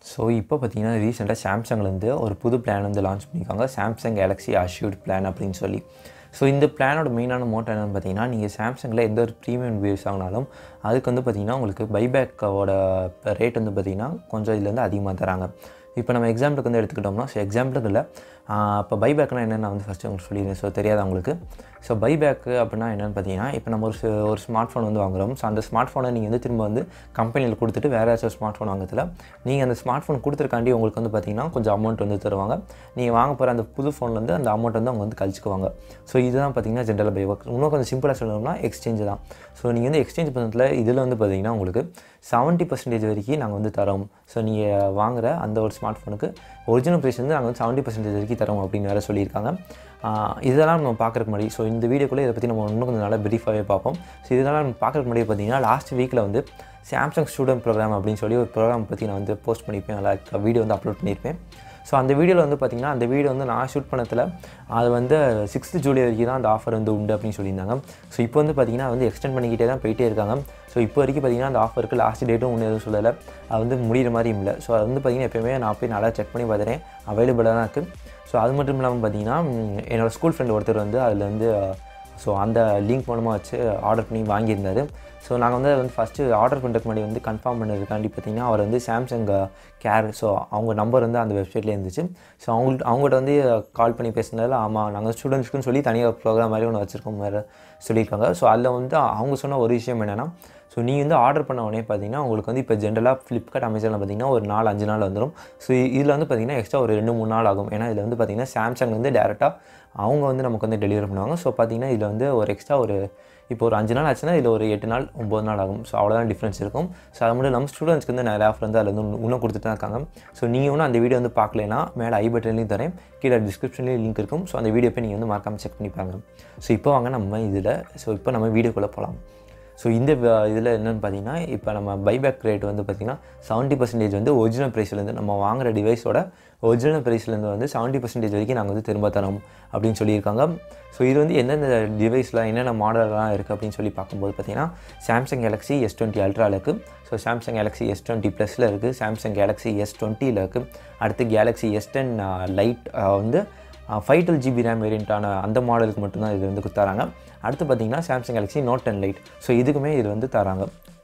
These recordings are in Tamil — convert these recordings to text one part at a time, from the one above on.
ஸோ இப்போ பார்த்தீங்கன்னா ரீசெண்டாக சாம்சங்லேருந்து ஒரு புது பிளான் வந்து லான்ச் பண்ணியிருக்காங்க சாம்சங் கேலக்ஸி அஷ்யூர்ட் பிளான் அப்படின்னு சொல்லி ஸோ இந்த பிளானோட மெயினான மோட்டோ என்னென்னு பார்த்தீங்கன்னா நீங்கள் சாம்சங்கில் எந்த ஒரு ப்ரீமியம் வியூஸ் வாங்கினாலும் அதுக்கு வந்து பார்த்தீங்கன்னா உங்களுக்கு பைபேக்கோட ரேட் வந்து பார்த்தீங்கன்னா கொஞ்சம் இதுலேருந்து அதிகமாக தராங்க இப்போ நம்ம எக்ஸாம்பிளுக்கு வந்து எடுத்துக்கிட்டோம்னா ஸோ எக்ஸாம்பிளுக்கு இல்லை இப்போ பைபேக்னா என்னென்னு நான் வந்து ஃபஸ்ட்டு உங்களுக்கு சொல்லிடுறேன் ஸோ தெரியாது உங்களுக்கு ஸோ பைபேக்கு அப்படின்னா என்னென்னு பார்த்தீங்கன்னா இப்போ நம்ம ஒரு சி- ஒரு ஸ்மார்ட் ஃபோன் வந்து வாங்குறோம் ஸோ அந்த ஸ்மார்ட் ஃபோனை நீங்கள் வந்து திரும்ப வந்து கம்பெனியில் கொடுத்துட்டு வேறு ஏதாச்சும் ஸ்மார்ட் ஃபோன் வாங்குறதுல நீங்கள் அந்த ஸ்மார்ட் ஃபோன் கொடுத்துருக்காண்டி உங்களுக்கு வந்து பார்த்தீங்கன்னா கொஞ்சம் அமௌண்ட் வந்து தருவாங்க நீங்கள் வாங்க போகிற அந்த புது ஃபோன்லேருந்து அந்த அமௌண்ட் வந்து அவங்க வந்து கழிச்சுக்குவாங்க ஸோ இதுதான் பார்த்தீங்கன்னா ஜென்ரல் பைபேக் இன்னும் கொஞ்சம் சிம்பிளாக சொல்லணும்னா எக்ஸ்சேஞ்ச் தான் ஸோ நீங்கள் வந்து எக்ஸ்சேஞ்ச் பண்ணதில் இதில் வந்து பார்த்தீங்கன்னா உங்களுக்கு செவன்ட்டி பர்சன்டேஜ் வரைக்கும் நாங்கள் வந்து தரோம் ஸோ நீங்கள் வாங்குற அந்த ஒரு ஸ்மார்ட் ஃபோனுக்கு ஒரிஜினல் ப்ரைஸ் வந்து நாங்கள் வந்து செவன்ட்டி பர்சன்டேஜ் வரைக்கும் தரோம் அப்படின்னு வேறு சொல்லியிருக்காங்க ஆஹ் இதெல்லாம் நம்ம பார்க்குறதுக்கு முன்னாடி ஸோ இந்த வீடியோக்குள்ளே இதை பற்றி நம்ம இன்னும் கொஞ்சம் நல்லா பிரீஃபாகவே பார்ப்போம் ஸோ இதெல்லாம் நம்ம பார்க்குறதுக்கு முன்னாடி பார்த்தீங்கன்னா லாஸ்ட் வீக்கில் வந்து சாம்சங் ஸ்டூடெண்ட் ப்ரோக்ராம் அப்படின்னு சொல்லி ஒரு ப்ரோக்ராம் பற்றி நான் வந்து போஸ்ட் பண்ணியிருப்பேன் லைக் வீடியோ வந்து அப்லோட் பண்ணியிருப்பேன் ஸோ அந்த வீடியோவில் வந்து பார்த்திங்கன்னா அந்த வீடியோ வந்து நான் ஷூட் பண்ணதில் அது வந்து சிக்ஸ்த்து ஜூலை வரைக்கும் தான் அந்த ஆஃபர் வந்து உண்டு அப்படின்னு சொல்லியிருந்தாங்க ஸோ இப்போ வந்து பார்த்திங்கன்னா வந்து எக்ஸ்டெண்ட் பண்ணிக்கிட்டே தான் போயிட்டே இருக்காங்க ஸோ இப்போ வரைக்கும் பார்த்திங்கன்னா அந்த ஆஃபருக்கு லாஸ்ட் டேட்டும் ஒன்றும் எதுவும் சொல்லலை அது வந்து முடிகிற மாதிரியும் இல்லை ஸோ அது வந்து பார்த்திங்கன்னா எப்பயுமே நான் போய் நல்லா செக் பண்ணி பார்த்துறேன் அவைலபிளாக தான் இருக்குது ஸோ அது மட்டும் இல்லாமல் பார்த்தீங்கன்னா ம், என்னோடய ஸ்கூல் ஃப்ரெண்ட் ஒருத்தர் வந்து அதில் வந்து ஸோ அந்த லிங்க் மூலமாக வச்சு ஆர்டர் பண்ணி வாங்கியிருந்தாரு ஸோ நாங்கள் வந்து அதை வந்து ஃபஸ்ட்டு ஆர்டர் பண்ணுறதுக்கு முன்னாடி வந்து கன்ஃபார்ம் பண்ணதுக்காண்டி பார்த்தீங்கன்னா அவர் வந்து சாம்சங் கேர் ஸோ அவங்க நம்பர் வந்து அந்த வெப்சைட்லேயே இருந்துச்சு ஸோ அவங்கள்ட்ட அவங்கள்ட்ட வந்து கால் பண்ணி பேசினதில் ஆமாம் நாங்கள் ஸ்டூடெண்ட்ஸ்க்குன்னு சொல்லி தனியாக ப்ரோக்ராம் மாதிரி ஒன்று வச்சுருக்கோம் வேறு சொல்லியிருக்காங்க ஸோ அதில் வந்து அவங்க சொன்ன ஒரு விஷயம் என்னென்னா ஸோ நீங்கள் வந்து ஆர்டர் பண்ண உடனே பார்த்தீங்கன்னா உங்களுக்கு வந்து இப்போ ஜென்ரலாக ஃப்ளிப்கார்ட் அமேசானில் பார்த்தீங்கன்னா ஒரு நாலு அஞ்சு நாள் வந்துடும் ஸோ இதில் வந்து பார்த்தீங்கன்னா எக்ஸ்ட்ரா ஒரு ரெண்டு மூணு நாள் ஆகும் ஏன்னா இதில் வந்து பார்த்தீங்கன்னா சாம்சங் வந்து டேரெக்டாக அவங்க வந்து நமக்கு வந்து டெலிவரி பண்ணுவாங்க ஸோ பார்த்தீங்கன்னா இதில் வந்து ஒரு எக்ஸ்ட்ரா ஒரு இப்போ ஒரு அஞ்சு நாள் ஆச்சுன்னா இதில் ஒரு எட்டு நாள் ஒம்பது நாள் ஆகும் ஸோ அவ்வளோதான் டிஃப்ரென்ஸ் இருக்கும் ஸோ அது மட்டும் நம்ம ஸ்டூடெண்ட்ஸ்க்கு வந்து நிறைய ஆஃபர் வந்து அதில் வந்து இன்னும் கொடுத்துட்டு தான் இருக்காங்க ஸோ நீங்கள் ஒன்றும் அந்த வீடியோ வந்து பார்க்கலைன்னா மேலே ஐ பட்டன்லையும் தரேன் கீழே டிஸ்கிரிப்ஷன்லேயும் லிங்க் இருக்கும் ஸோ அந்த வீடியோ போய் நீங்கள் வந்து மறக்காமல் செக் பண்ணி பாருங்க ஸோ இப்போ வாங்க நம்ம இதில் ஸோ இப்போ நம்ம வீடியோக்குள்ளே போகலாம் ஸோ இந்த இதில் என்னென்னு பார்த்தீங்கன்னா இப்போ நம்ம பைபேக் ரேட் வந்து பார்த்திங்கன்னா செவன்ட்டி பர்சன்டேஜ் வந்து ஒரிஜினல் ப்ரைஸ்லேருந்து நம்ம வாங்குற டிவைஸோட ஒரிஜினல் ப்ரைஸ்லேருந்து வந்து செவன்ட்டி பர்சன்டேஜ் வரைக்கும் நாங்கள் வந்து திரும்ப தரோம் அப்படின்னு சொல்லியிருக்காங்க ஸோ இது வந்து எந்தெந்த டிவைஸில் என்னென்ன மாடல்லாம் இருக்குது அப்படின்னு சொல்லி பார்க்கும்போது பார்த்தீங்கன்னா சாம்சங் கேலக்ஸி எஸ் டுவெண்ட்டி அல்ட்ராவில் இருக்குது so Samsung Galaxy S twenty ப்ளஸில் இருக்குது சாம்சங் கேலக்ஸி எஸ் டுவெண்ட்டியில் இருக்குது அடுத்து கேலக்ஸி எஸ் டென் லைட் வந்து ஃபைவ் டுவெல் ஜிபி ரேம் வேரியண்ட்டான அந்த மாடலுக்கு மட்டும்தான் இது வந்து தராங்க அடுத்து பார்த்தீங்கன்னா Samsung Galaxy Note ten lite so இதுக்குமே இது வந்து தராங்க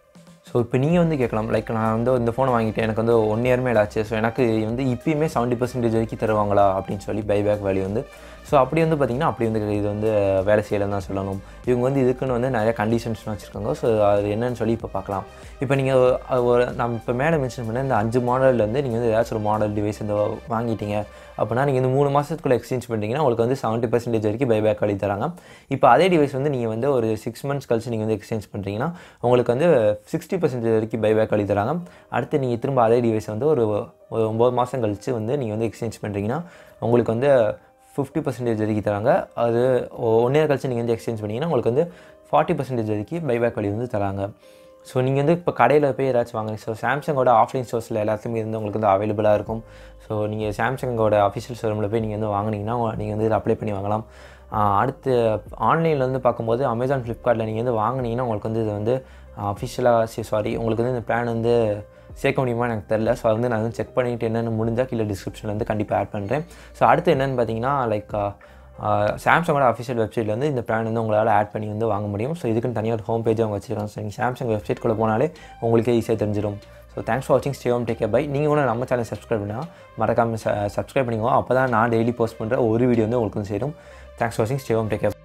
ஸோ இப்போ நீங்கள் வந்து கேட்கலாம் லைக் நான் வந்து இந்த ஃபோனை வாங்கிட்டேன் எனக்கு வந்து ஒன் இயர் மேலே ஆச்சு ஸோ எனக்கு வந்து இப்பயுமே செவன்ட்டி பர்சன்டேஜ் வரைக்கும் தருவாங்களா அப்படின்னு சொல்லி பைபேக் வேல்யூ வந்து ஸோ அப்படி வந்து பார்த்திங்கன்னா அப்படி வந்து இது வந்து வேலை செய்யலைன்னு தான் சொல்லணும் இவங்க வந்து இதுக்குன்னு வந்து நிறைய கண்டிஷன்ஸ்லாம் வச்சுருக்காங்க ஸோ அது என்னன்னு சொல்லி இப்போ பார்க்கலாம் இப்போ நீங்கள் ஒரு நம்ம இப்போ மேலே மென்ஷன் பண்ண இந்த அஞ்சு மாடல்லேருந்து நீங்கள் வந்து ஏதாச்சும் ஒரு மாடல் டிவைஸ் இந்த வாங்கிட்டீங்க அப்படின்னா நீங்கள் இந்த மூணு மாதத்துக்குள்ளே எக்ஸ்சேஞ்ச் பண்ணிட்டீங்கன்னா உங்களுக்கு வந்து செவன்ட்டி பர்சன்டேஜ் வரைக்கும் பைபேக் வழி தராங்க இப்போ அதே டிவைஸ் வந்து நீங்கள் வந்து ஒரு சிக்ஸ் மந்த்ஸ் கழிச்சு நீங்கள் வந்து எக்ஸ்சேஞ்ச் பண்ணுறீங்கன்னா உங்களுக்கு வந்து சிக்ஸ்டி பர்சன்டேஜ் வரைக்கும் பைபேக் வழி தராங்க அடுத்து நீங்கள் திரும்ப அதே டிவைஸ் வந்து ஒரு ஒரு ஒம்பது மாதம் கழிச்சு வந்து நீங்கள் வந்து எக்ஸ்சேஞ்ச் பண்ணுறீங்கன்னா உங்களுக்கு வந்து ஃபிஃப்டி பர்சன்டேஜ் வரைக்கும் தராங்க அது ஒன் இயர் கழிச்சு நீங்கள் வந்து எக்ஸ்சேஞ்ச் பண்ணிங்கன்னா உங்களுக்கு வந்து ஃபார்ட்டி பர்சன்டேஜ் வரைக்கும் பைபேக் வழி வந்து தராங்க ஸோ நீங்கள் வந்து இப்போ கடையில் போய் ஏதாச்சும் வாங்க ஸோ சாம்சங்கோட ஆஃப்லைன் ஸ்டோர்ஸில் எல்லாத்துலேயுமே இருந்து உங்களுக்கு வந்து அவைலபிளாக இருக்கும் ஸோ நீங்கள் சாம்சங்கோட அஃபிஷியல் ஷோரூமில் போய் நீங்கள் வந்து வாங்குனீங்கன்னா நீங்கள் வந்து இதை அப்ளை பண்ணி வாங்கலாம் ஆஹ் அடுத்து ஆன்லைனில் வந்து பார்க்கும்போது அமேசான் ஃப்ளிப்கார்ட்டில் நீங்கள் வந்து வாங்குனீங்கன்னா உங்களுக்கு வந்து இது வந்து அஃபிஷியலாக சாரி உங்களுக்கு வந்து இந்த பிளான் வந்து சேர்க்க முடியுமா எனக்கு தெரில ஸோ அது வந்து நான் வந்து செக் பண்ணிவிட்டு என்னென்னு முடிஞ்சால் கீழே டிஸ்கிரிப்ஷனில் வந்து கண்டிப்பாக ஆட் பண்ணுறேன் ஸோ அடுத்து என்னென்னு பார்த்தீங்கன்னா லைக் சாம்சங்கோட அஃபிஷியல் வெப்சைட்டில் வந்து இந்த பிளான் வந்து உங்களால் ஆட் பண்ணி வந்து வாங்க முடியும் ஸோ இதுக்குன்னு தனியாக ஒரு ஹோம் பேஜ் அவங்க வச்சிருக்காங்க ஸோ நீங்கள் சாம்சங் வெப்சைட்குள்ளே போனாலே உங்களுக்கே ஈஸியாக தெரிஞ்சிடும் ஸோ தேங்க்ஸ் ஃபார் வாட்சிங் ஸ்டே டேக் பை நீங்கள் கூட நம்ம சேனல் சப்ஸ்கிரைப் பண்ணால் மறக்காமல் சப்ஸ்கிரைப் பண்ணிக்கோ அப்போ தான் நான் டெய்லி போஸ்ட் பண்ணுற ஒரு வீடியோ வந்து உங்களுக்கு வந்து சேரும் தேங்க்ஸ் ஃபார் வாட்சிங் ஸ்டே டேக்